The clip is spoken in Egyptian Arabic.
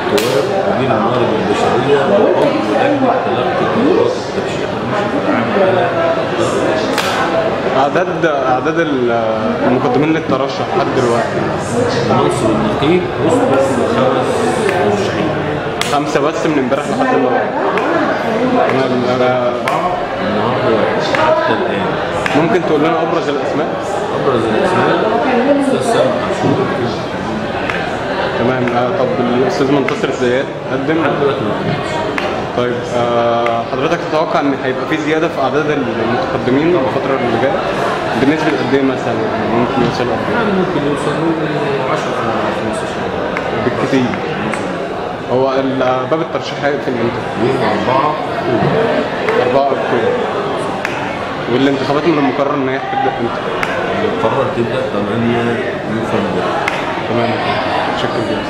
الطوارئ ومدير الموارد البشريه وعضو لجنه تلقي قرارات الترشيح المشرف العام على اعداد اعداد ال- المقدمين للترشح لحد دلوقتي منصب النقيب وصلوا خمس مرشحين خمسه بس من امبارح لحد دلوقتي تمام، أنا- النهارده واحد حتى الان ممكن تقول لنا ابرز الاسماء ابرز الاسماء استاذ سامح عاشور تمام آه، طب الاستاذ منتصر الزيات قدم لحد دلوقتي ما قدمش. طيب آه، حضرتك تتوقع ان هيبقى في زياده في اعداد المتقدمين الفتره اللي جايه بالنسبه لقد ايه مثلا يعني ممكن يوصل قد ايه يعني ممكن يوصلوا 10 15 بالكتير هو ال- باب الترشيح هيقفل امتى؟ يوم 4 4 اكتوبر والانتخابات من المقرر ان هي هتبدا امتى؟ القرار تبدا 8 نوفمبر تمام شكرا جدا